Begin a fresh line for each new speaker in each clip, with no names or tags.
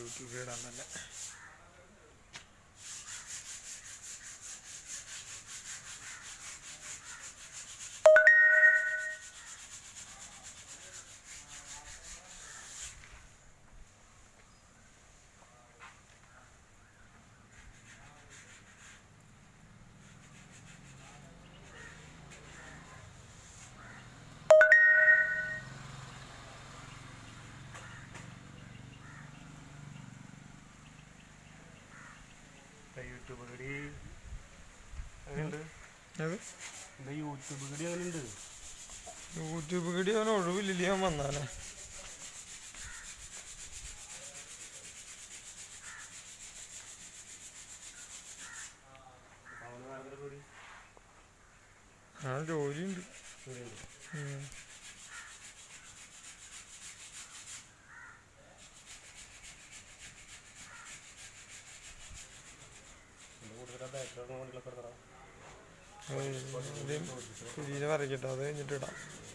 യൂട്യൂബിൽ ഇടാൻ തന്നെ
യൂട്യൂബ് കടി അങ്ങനെയുണ്ട്
അത്
എന്താ യൂട്യൂബ് കടി അങ്ങനെയുണ്ട്
യൂട്യൂബ് കടി അവൻ ഒഴിവില്ല ഞാൻ വന്നാലേ
അവന് ഭയങ്കര പേടി
ആ ജോലിയുണ്ട്
പേടിയുണ്ട്
ഉം.
എൻ്റെ കൂടുതൽ ബാക്ക്ഗ്രൗണ്ട് വണ്ടികളൊക്കെ എടുത്തടാ
ആദ്യം കുലീനെ വരയ്ക്കട്ടെ അത് കഴിഞ്ഞിട്ട് ഇടാം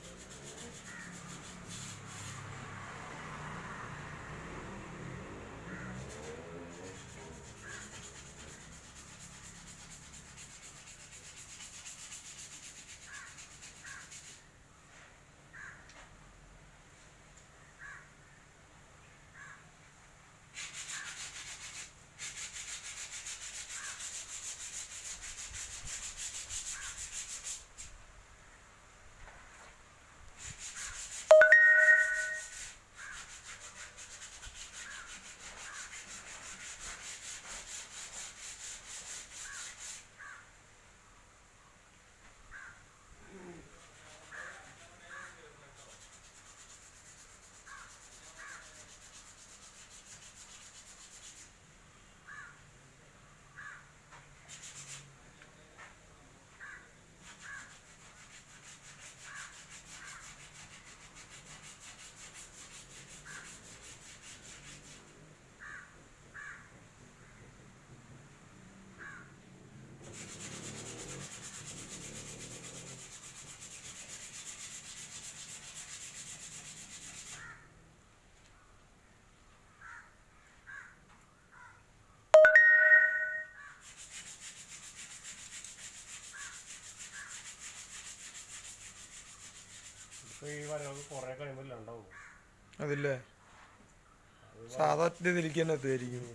ഇപ്പോൾ ഈ വരകൾക്ക് കുറേ കഴിയുമ്പോൾ ഇല്ലാണ്ടാവും
അതില്ലേ സാധാ ഒറ്റ ഇതിലേക്ക് തന്നെ എത്തുമായിരിക്കും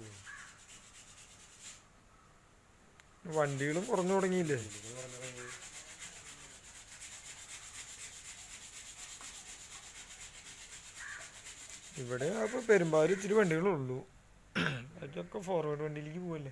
വണ്ടികളും കുറഞ്ഞു തുടങ്ങിയില്ലേ
ഇത് പറഞ്ഞ കഴിഞ്ഞ്
ഇവിടെ അപ്പൊ പെരുമ്പാവൂർ ഇത്തിരി വണ്ടികളുള്ളൂ അതൊക്കെ ഫോർവേഡ് വണ്ടിയിലേക്ക് പോവല്ലേ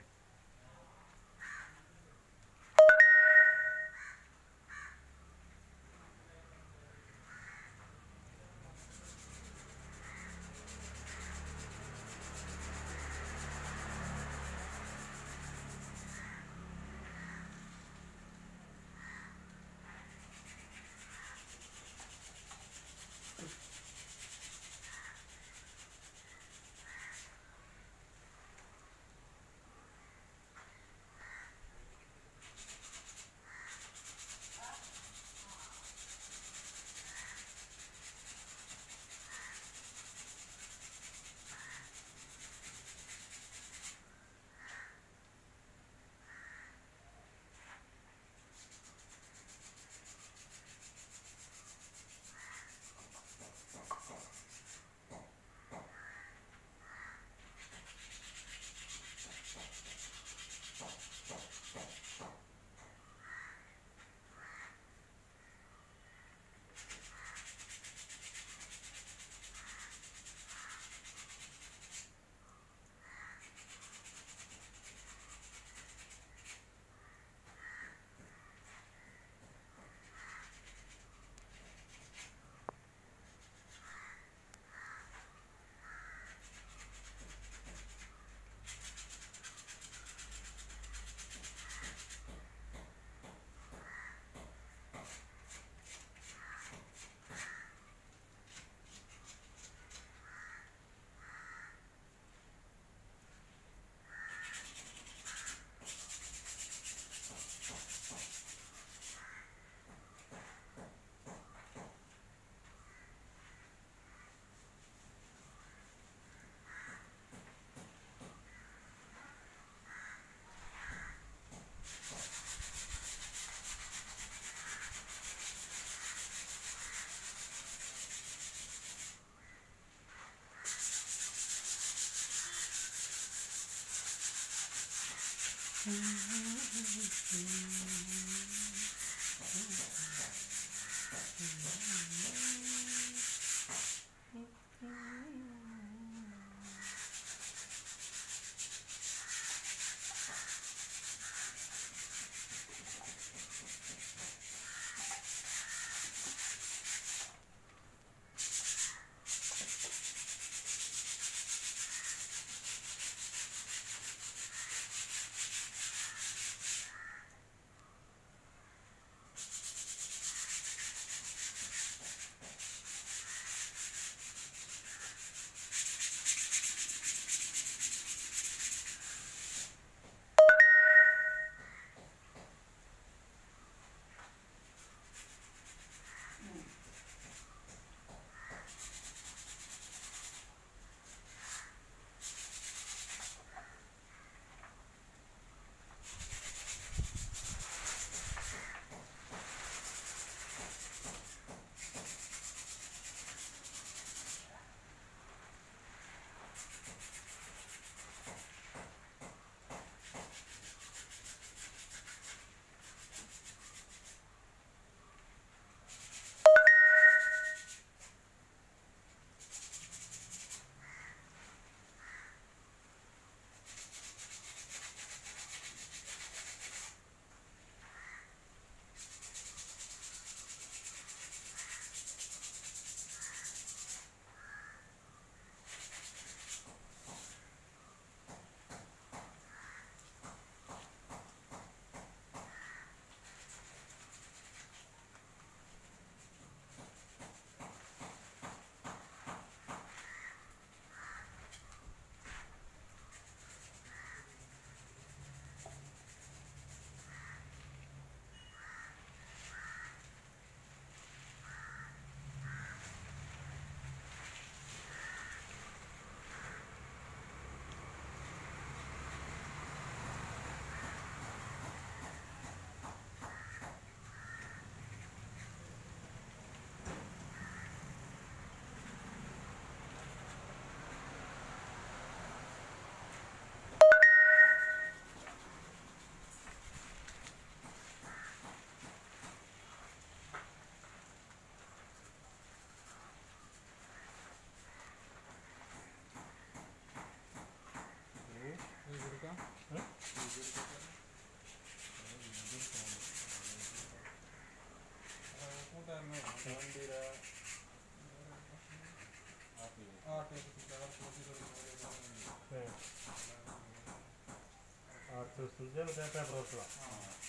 ആർട്ടിസ്റ്റിൻ്റെ മറ്റേ പേപ്പർ വർക്കുകളാണ്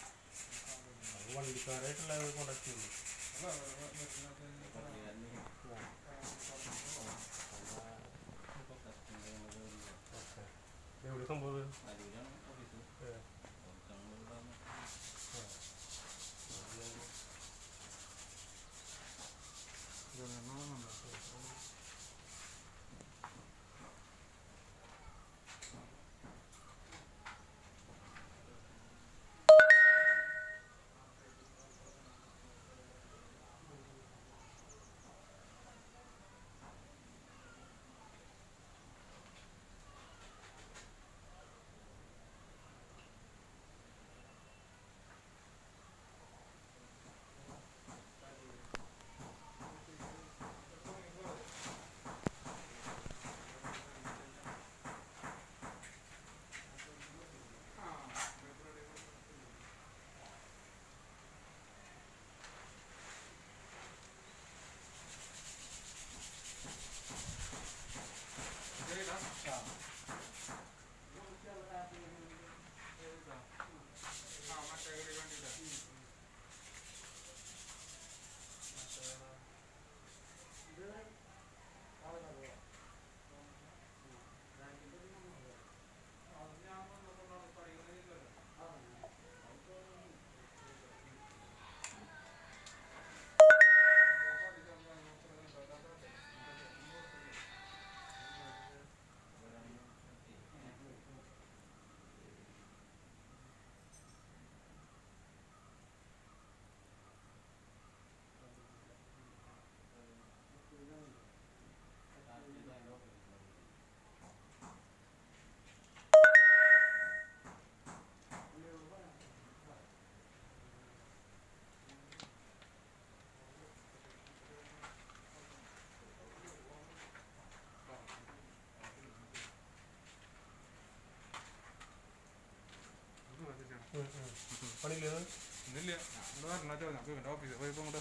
അത് വണ്ടിക്കാരായിട്ടുള്ള കോണ്ടാക്ട് ചെയ്യുന്നു എവിടെ സംഭവം ഇത്? ഏ. പണിയില്ലേ ഇത്?
ഇന്നില്ല ഇവിടെ വരണ ചോദിച്ചു ഇവൻ്റെ ഓഫീസിൽ പോയപ്പോൾ ഇങ്ങോട്ട്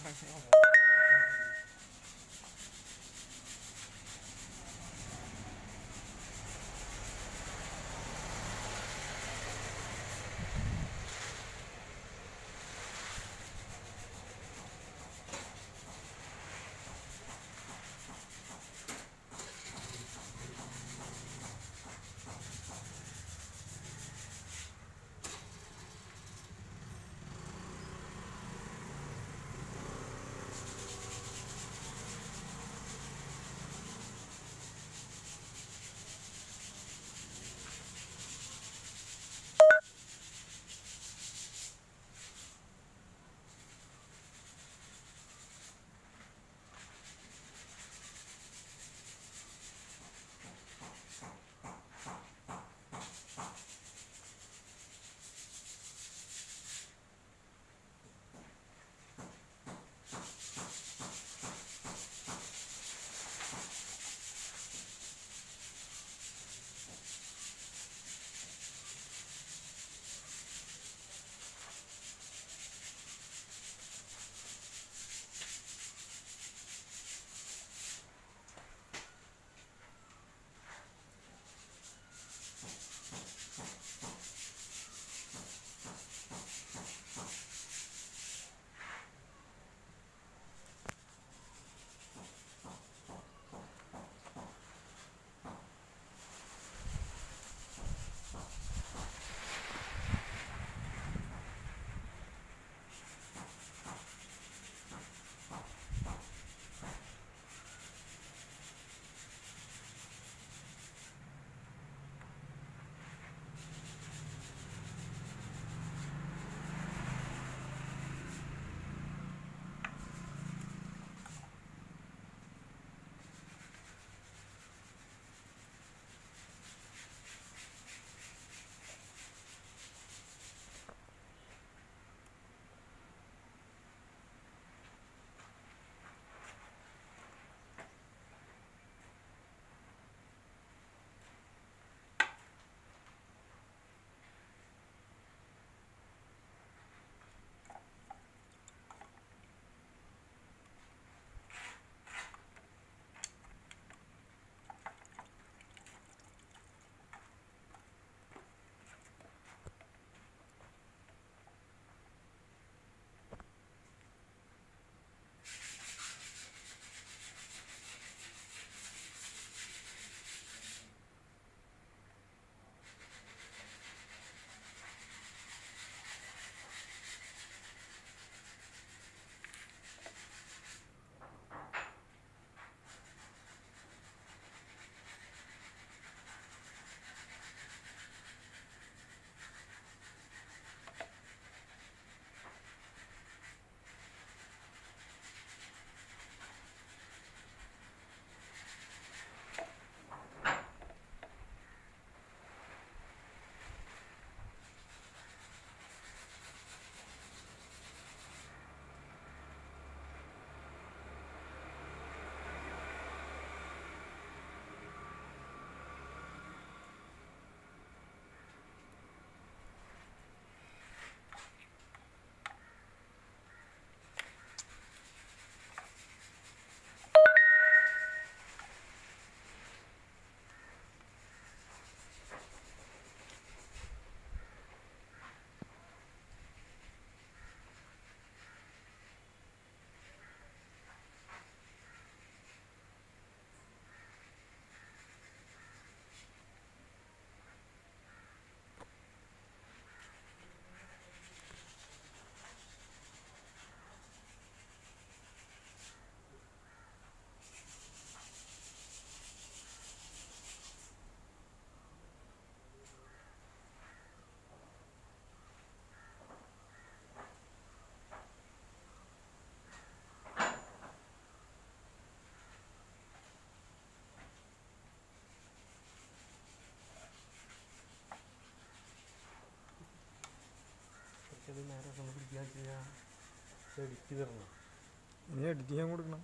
ഇത് നേരെ കൊണ്ട് പിടിക്കാൻ ചെയ്യാം എഡിറ്റ് തരണം
ഇനി എഡിറ്റ് ചെയ്യാൻ കൊടുക്കണം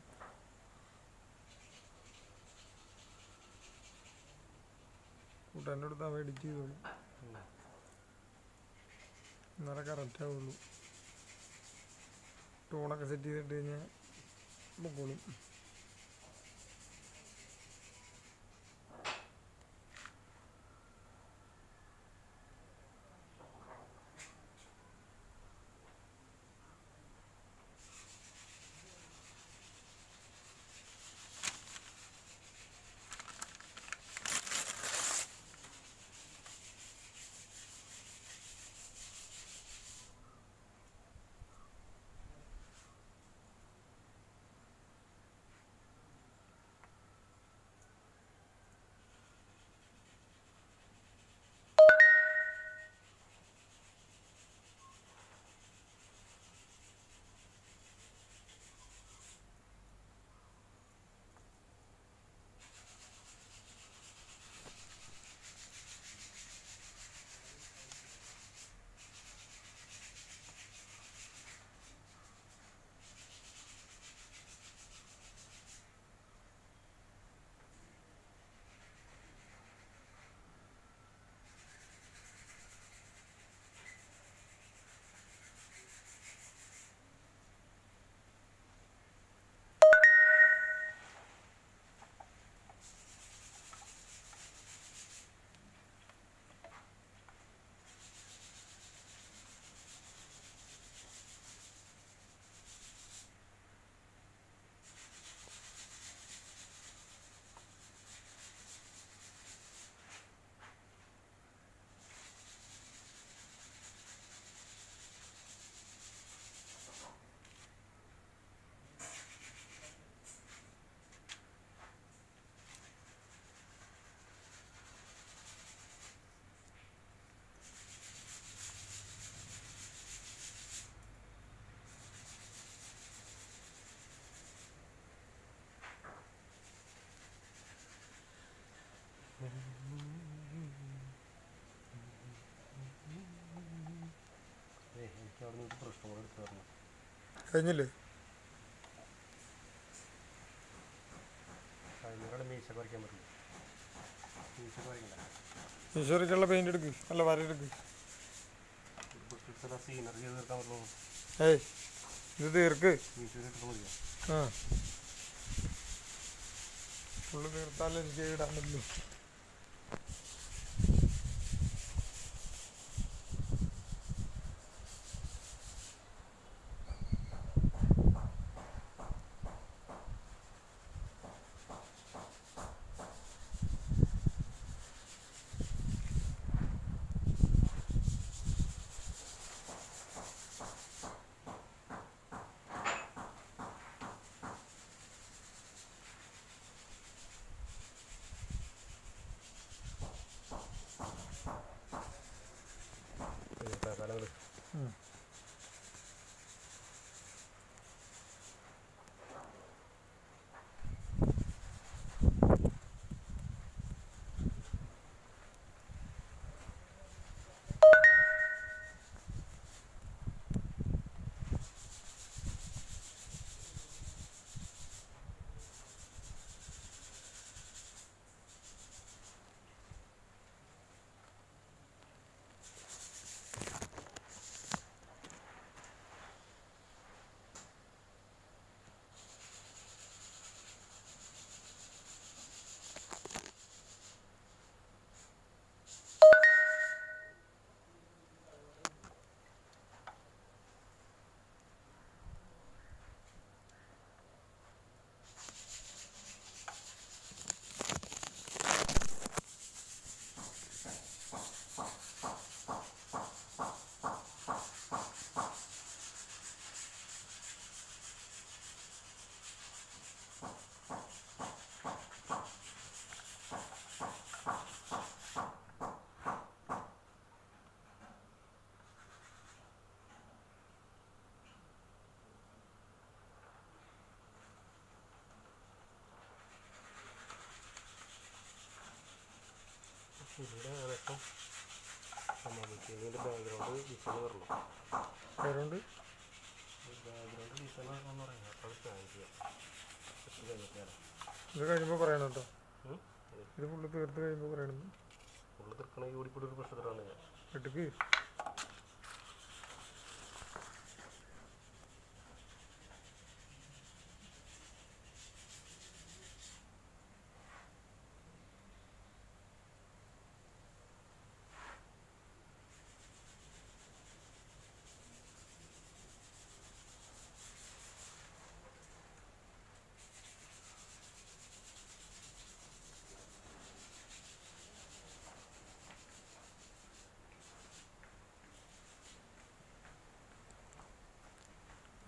കൂട്ടാൻ്റെ അടുത്ത് അവ എഡിറ്റ് ചെയ്തോളൂ എന്നാലേ കറക്റ്റ് ആവുള്ളൂ ടൂണൊക്കെ സെറ്റ് ചെയ്തിട്ട് കഴിഞ്ഞാൽ പൊക്കോളും
ഏ എനിക്ക് അവിടെ നിന്ന് പ്രശ്നം കൂടെ എടുത്തു തരണം
കഴിഞ്ഞില്ലേ
കഴിഞ്ഞ മീശ പറിക്കാൻ പറ്റില്ല മീശ പറിക്കണ്ട
ഈശ്വരക്കുള്ള പെയിന്റ് എടുക്ക് അല്ല വര എടുക്ക്
ചില സീനറി ചെയ്ത് തീർക്കാൻ പറ്റുള്ളൂ
ഏയ് ഇത് തീർക്ക്
മീശ കിട്ടുന്ന മതിയോ
ആ ഫുള്ള് തീർത്താലേ എനിക്ക് ഇടാൻ പറ്റുള്ളൂ
തലങ്ങൾ
ഉം.
ഇവിടെ ഏകദേശം സമ്മതിച്ചു ഇതിൻ്റെ ബാക്ക്ഗ്രൗണ്ട് ഡിസൈൻ വരണം
അതുകൊണ്ട്
ബാക്ക്ഗ്രൗണ്ട് ഡിസൈൻ വരണം എന്ന് പറയുന്നത് അപ്പോൾ അത് പ്ലാൻ ചെയ്യാം ഇത് കഴിഞ്ഞിട്ടാണ്
ഇത് കഴിയുമ്പോൾ പറയണം കേട്ടോ
ഉം?
ഇത് ഫുള്ള് തീർത്ത് കഴിയുമ്പോൾ പറയണം
ഫുള്ള് തീർക്കണമെങ്കിൽ കൂടി കൂടി ഒരു പ്രശ്നത്തിലാണ് ഞാൻ
എടുക്ക്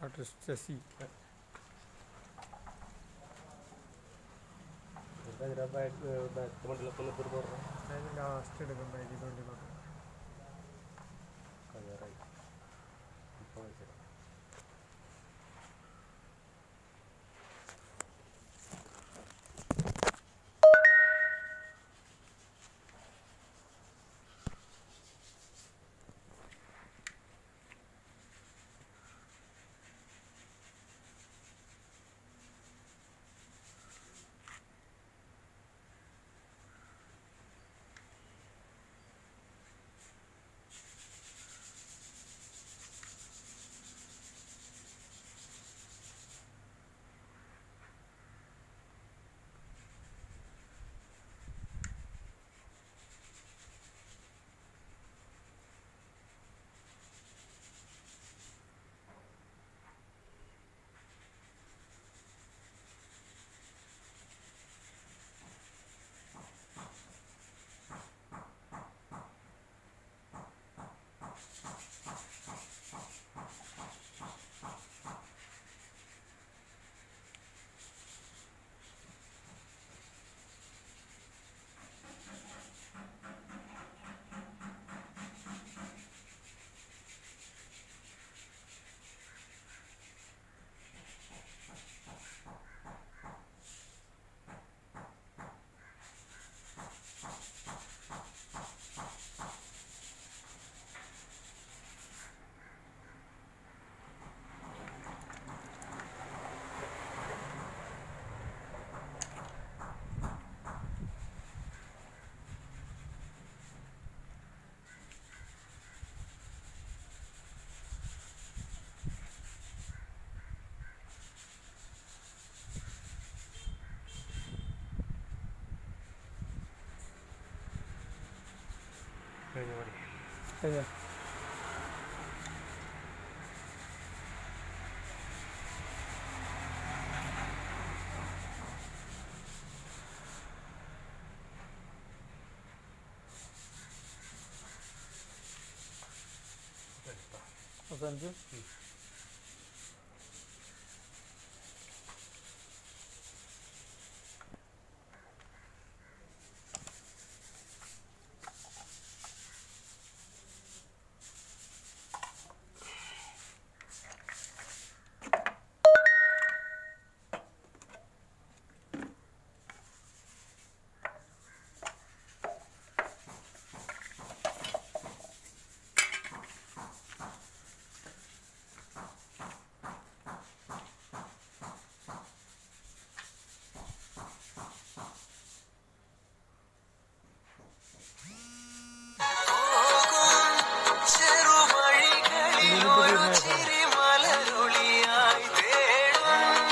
ആർട്ടിസ്റ്റ് ശശി
ബാക്ക് ബാക്ക് വണ്ടിയിലൊക്കെ ഒന്ന് ഇത്തിരി തുറന്ന്
അതിന് ലാസ്റ്റ് എടുക്കും ബാക്കി തൊണ്ടിലോട്ട്
കഴിയാറായി ഇപ്പോൾ വെച്ചത് കഴിഞ്ഞ മതി
കഴിഞ്ഞോ അവസാനിച്ചു
ചെറുവഴികളിലൊരു ചിരിമലരൊളിയായി തേടും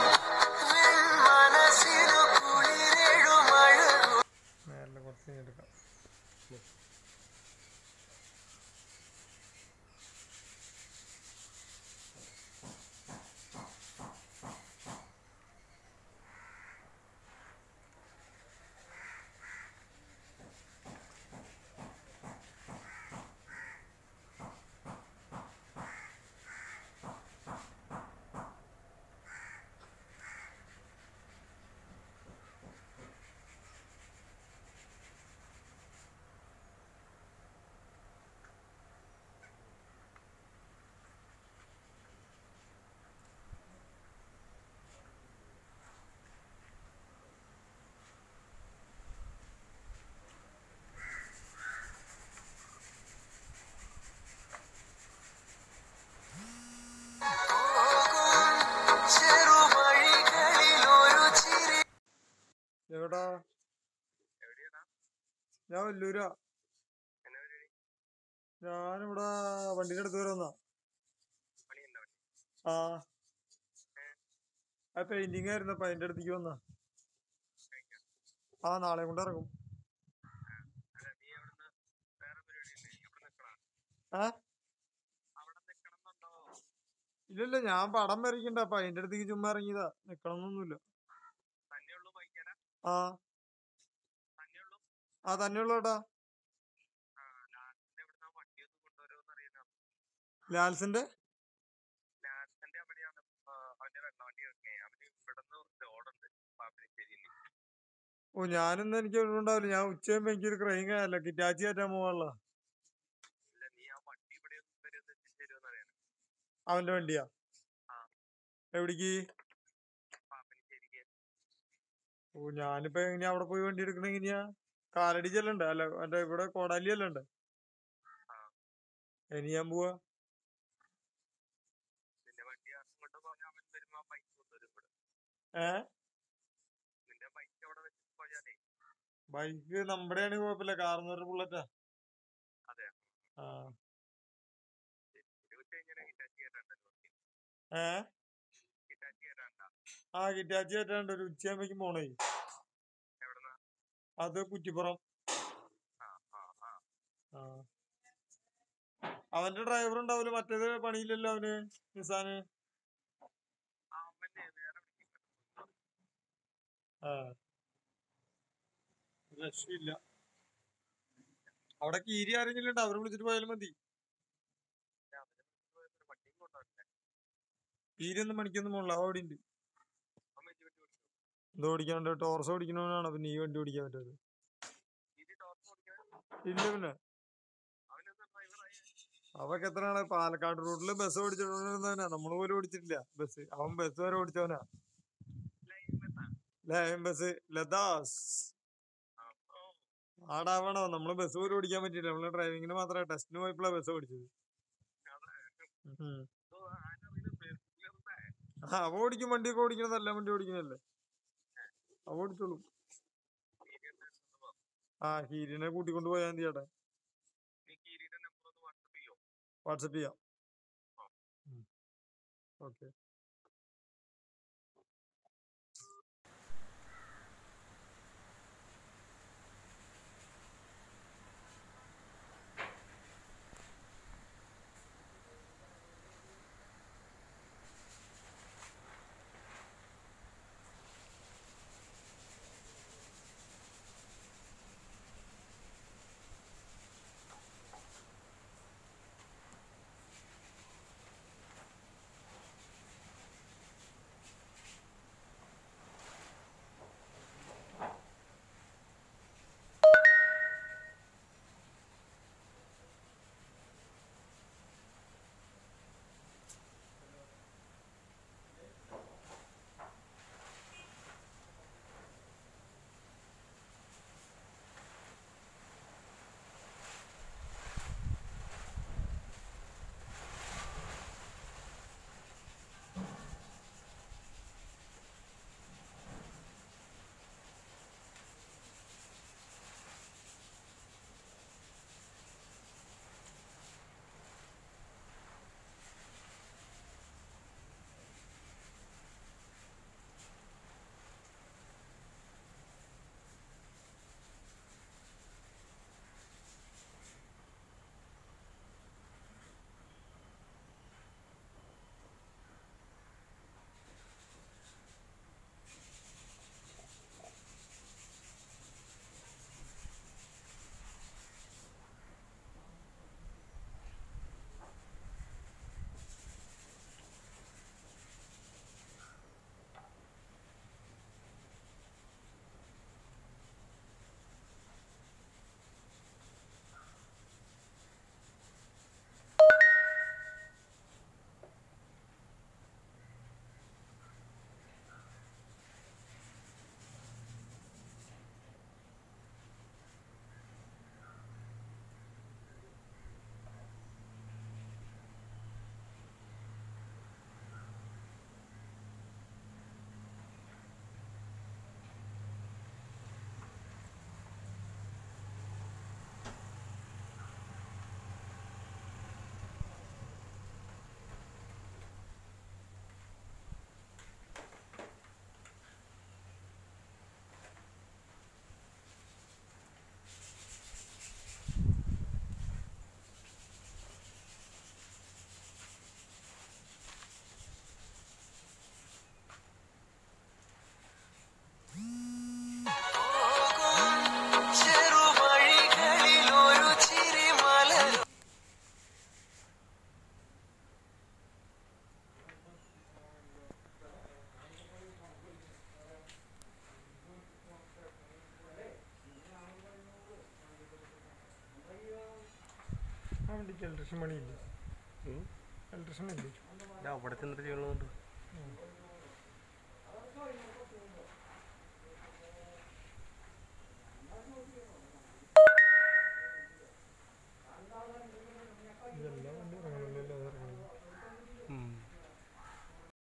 മനസ്സിനു കുളിരെഴുമഴകു
നേരിൽ കുറച്ച് കഴിഞ്ഞ് എടുക്കാം
ചെറുവഴികളിലൊരു ചിരി
എവിടാ ഞാൻ വല്ലൂരാ ഞാനിവിടെ വണ്ടിയുടെ അടുത്ത് വരെ വന്നാ ആ ആ പെയിന്റിങ് ആയിരുന്നു അപ്പൊ അതിന്റെ അടുത്തേക്ക് വന്നാ ആ നാളെ കൊണ്ട് ഇറങ്ങും ഏ ഇല്ലല്ല ഞാൻ പടം വരയ്ക്കണ്ട അപ്പൊ അതിന്റെ അടുത്തേക്ക് ചുമ്മാ ഇറങ്ങിയതാ നിക്കണമെന്നൊന്നുമില്ല ആ ആ തന്നെയുള്ളൂ ഏട്ടാ ലാൽസിന്റെ ഓ ഞാനിന്ന് എനിക്ക് ഒഴിവുണ്ടാവില്ല ഞാൻ ഉച്ചയാകുമ്പോ എനിക്കൊരു ക്രെയിൻ അല്ല കിറ്റാച്ചി കയറ്റാൻ പോവാനുള്ള
ഇല്ല നീ ആ വണ്ടി ഇവിടെ വരെ ഒന്ന് എത്തിച്ചേരുമെന്ന് അറിയാൻ
അവന്റെ വണ്ടിയാ
ആ.
എവിടേക്ക്
പാപ്പനിശ്ശേരിക്ക്
ഓ ഞാനിപ്പോ എങ്ങനെയാ അവിടെ പോയി വണ്ടി എടുക്കണ എങ്ങനെയാ കാലടി ചെല്ലണ്ടേ അല്ല മറ്റേ ഇവിടെ കോടാലി ചെല്ലണ്ടേ
ആ.
ഇനി ഞാൻ പോവാ
നിന്റെ വണ്ടി അങ്ങോട്ട് പോയാൽ അവൻ വരുമ്പോ ആ ബൈക്ക് കൊണ്ടുവരും ഇവിടെ
ഏ
നിന്റെ ബൈക്ക് അവിടെ വെച്ചിട്ട് പോയാലേ
ബൈക്ക് നമ്മുടെ ആണെങ്കിൽ കുഴപ്പമില്ല കാർന്നൊരു ബുള്ളറ്റാ
അതെ
ആ
ഇത് വെച്ച് കഴിഞ്ഞാൽ ഹിറ്റാച്ചി കയറ്റാണ്ടല്ലോ
ഏ
ഹിറ്റാച്ചി കയറ്റാണ്ട
ആ കിറ്റാച്ചി കയറ്റാണ്ട് ഒരു ഉച്ചയാകുമ്പോഴേക്കും പോണേ
എവിടെന്നാ
അത് കുറ്റിപ്പുറം
ആ ആ ആ
ആ അവന്റെ ഡ്രൈവർ ഉണ്ടാവില്ല മറ്റേത് പണിയില്ലല്ലോ അവന് നിസാന്
ആ അവന്റെ വേറെ വിളിക്കുന്നു
ആ രക്ഷയില്ല അവിടെ കീരി ആരെങ്കിലും ഉണ്ട് അവരെ വിളിച്ചിട്ട് പോയാലും മതി
വണ്ടിയും കൊണ്ടുവരണ്ടേ
കീരി ഒന്നും മണിക്കൊന്നും പോണില്ല അവിടെ ഉണ്ട്
അവൻ വെച്ച് വെച്ച് വിളിച്ചു
എന്തോ ഓടിക്കാണ്ട് ടോർസ് ഓടിക്കണവനാണ് പിന്നെ ഈ വണ്ടി ഓടിക്കാൻ പറ്റത്
ഇത് ടോപ്പ് ഓടിക്കാൻ
ഇല്ല പിന്നെ
അവനെന്താ ഡ്രൈവറായി
അവക്ക് എത്രയാണ് പാലക്കാട് റൂട്ടില് ബസ് ഓടിച്ചിട്ടുണ്ടെന്നാ നമ്മള് പോലും ഓടിച്ചിട്ടില്ല ബസ് അവൻ ബസ് വരെ ഓടിച്ചവനാ
ലൈമെത്താ
ലൈൻ ബസ് ലദാസ്
ആ ഓ
ആടാവണോ നമ്മള് ബസ് പോലും ഓടിക്കാൻ പറ്റില്ല നമ്മള് ഡ്രൈവിങ്ങിന് മാത്രമേ ടെസ്റ്റിന് പോയപ്പോഴാ ബസ് ഓടിച്ചത് ഉം.
ഓ ആനറിയില്ല ബസ്സിലെന്താ
ആ അവ ഓടിക്കും വണ്ടിയൊക്കെ ഓടിക്കണത് എല്ലാ വണ്ടി ഓടിക്കണല്ലേ അവ ഓടിച്ചോളും ആ ഹീരിനെ കൂട്ടിക്കൊണ്ട് പോയാൽ മതി ചേട്ടാ
നീ കീരിയുടെ നമ്പർ ഒന്ന് വാട്സപ്പ് ചെയ്യോ
വാട്സപ്പ് ചെയ്യാം ഓക്കെ
വണ്ടിക്ക് ഇലക്ട്രീഷ്യൻ പണിയില്ലേ
ഉം.
ഇലക്ട്രീഷ്യൻ ഇല്ലേ
ഇല്ല, അവിടെ ചെന്നിട്ട് ചെയ്യണമെന്നുണ്ട്